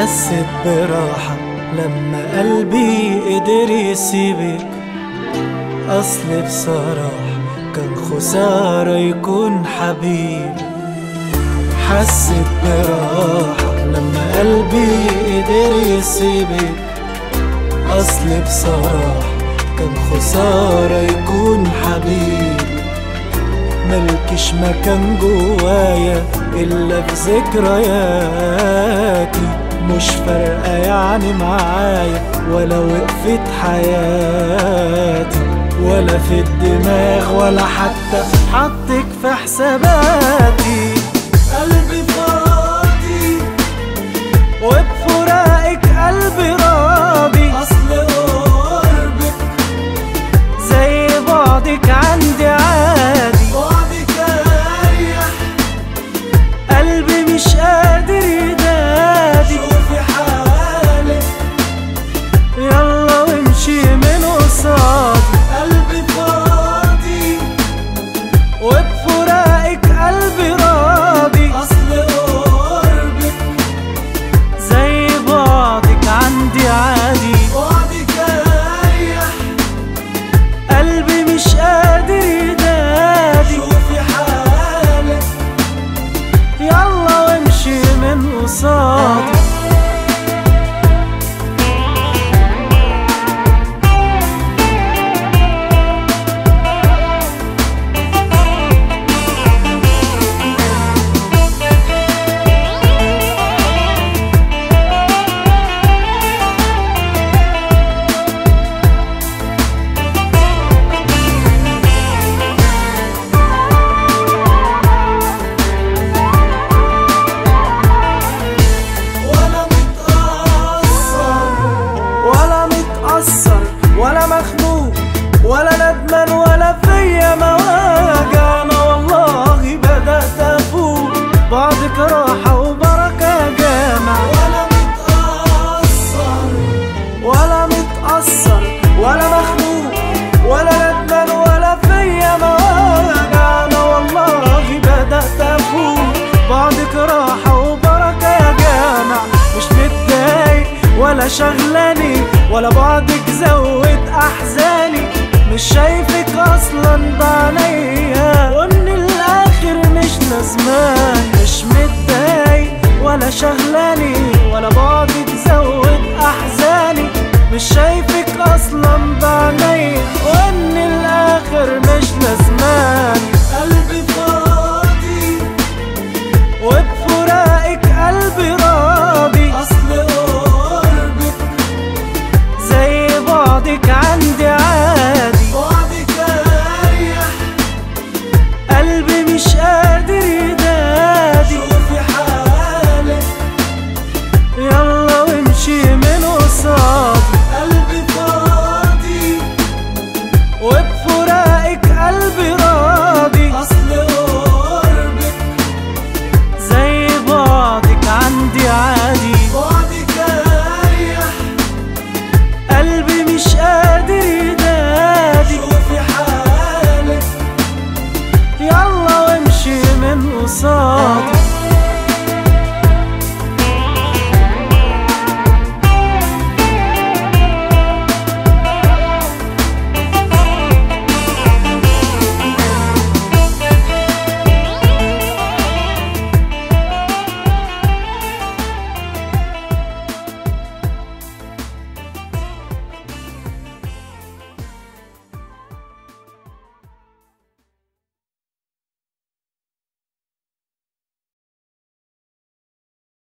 حسيت براحة لما قلبي قدر يسيبك أصل بصراحة كان خسارة يكون حبيب حسيت براحة لما قلبي قدر يسيبك أصل بصراحة كان خسارة يكون حبيب ملكش مكان جوايا إلا في ذكرياتي مش فارقة يعني معايا ولا وقفت حياتي ولا في الدماغ ولا حتى حطك في حساباتي قلبي فاضي وبفراقك قلبي راضي أصل قربك زي بعدك عندي عادي بعدك أريح قلبي مش قادر يدادي شوفي حالك يلا وامشي من قصادي قلبي فاضي وبفراقك قلبي راضي أصل قربك زي بعدك عندي عادي بعدك أريح قلبي مش قادر يدادي شوفي حالك يلا وامشي من قصادي ولا متأثر ولا متأثر ولا مخنوق ولا ندمان ولا فيا مواجع أنا والله بدأت أفوق بعدك راحة وبركة يا جامع ولا متأثر ولا متأثر ولا مخنوق ولا ندمان ولا فيا مواجع أنا والله بدأت أفوق بعدك راحة وبركة يا جامع مش متضايق ولا شغلاني ولا بعدك زود أحزاني مش شايفك أصلا بعينيا ومن الآخر مش لازمان مش متضايق ولا شغلاني ولا بعدك زود أحزاني